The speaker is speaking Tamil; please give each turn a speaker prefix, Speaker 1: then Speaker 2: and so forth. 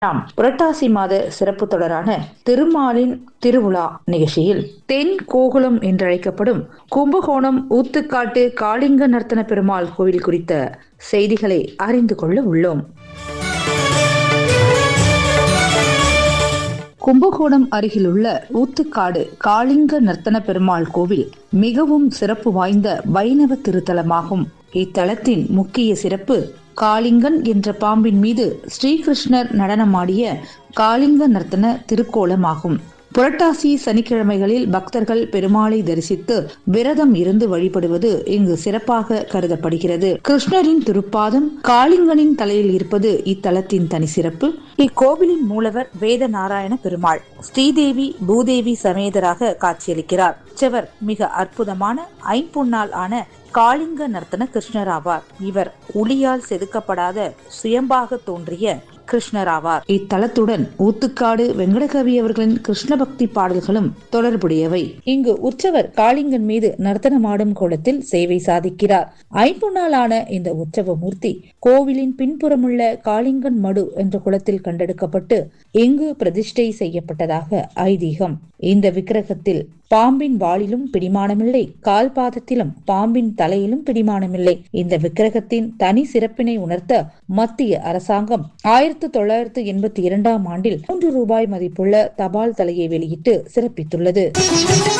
Speaker 1: நாம் புரட்டாசி மாத சிறப்பு தொடரான திருமாலின் திருவிழா நிகழ்ச்சியில் தென் கோகுலம் என்றழைக்கப்படும் கும்பகோணம் ஊத்துக்காட்டு காளிங்க நர்த்தன பெருமாள் கோவில் குறித்த செய்திகளை அறிந்து கொள்ள உள்ளோம் கும்பகோணம் அருகிலுள்ள ஊத்துக்காடு காளிங்க நர்த்தன பெருமாள் கோவில் மிகவும் சிறப்பு வாய்ந்த வைணவ திருத்தலமாகும் இத்தலத்தின் முக்கிய சிறப்பு காளிங்கன் என்ற பாம்பின் மீது ஸ்ரீகிருஷ்ணர் நடனமாடிய காளிங்க நர்த்தன திருக்கோலமாகும் புரட்டாசி சனிக்கிழமைகளில் பக்தர்கள் பெருமாளை தரிசித்து விரதம் இருந்து வழிபடுவது இங்கு சிறப்பாக கருதப்படுகிறது கிருஷ்ணரின் திருப்பாதம் காளிங்கனின் தலையில் இருப்பது இத்தலத்தின் தனி சிறப்பு இக்கோவிலின் மூலவர் வேத நாராயண பெருமாள் ஸ்ரீதேவி பூதேவி சமேதராக காட்சியளிக்கிறார் செவர் மிக அற்புதமான ஐம்பொன்னால் ஆன காளிங்க நர்த்தன கிருஷ்ணர் ஆவார் இவர் ஒளியால் செதுக்கப்படாத சுயம்பாக தோன்றிய கிருஷ்ணர் ஆவார் இத்தலத்துடன் ஊத்துக்காடு வெங்கடகவி அவர்களின் கிருஷ்ண பக்தி பாடல்களும் தொடர்புடையவை இங்கு உற்சவர் காளிங்கன் மீது நர்த்தனமாடும் கோலத்தில் சேவை சாதிக்கிறார் ஐம்பொன்னாலான இந்த உற்சவ மூர்த்தி கோவிலின் பின்புறமுள்ள காளிங்கன் மடு என்ற குளத்தில் கண்டெடுக்கப்பட்டு இங்கு பிரதிஷ்டை செய்யப்பட்டதாக ஐதீகம் இந்த விக்கிரகத்தில் பாம்பின் வாளிலும் பிடிமானமில்லை கால் பாதத்திலும் பாம்பின் தலையிலும் பிடிமானமில்லை இந்த விக்கிரகத்தின் தனி சிறப்பினை உணர்த்த மத்திய அரசாங்கம் ஆயிரத்தி தொள்ளாயிரத்து எண்பத்தி இரண்டாம் ஆண்டில் மூன்று ரூபாய் மதிப்புள்ள தபால் தலையை வெளியிட்டு சிறப்பித்துள்ளது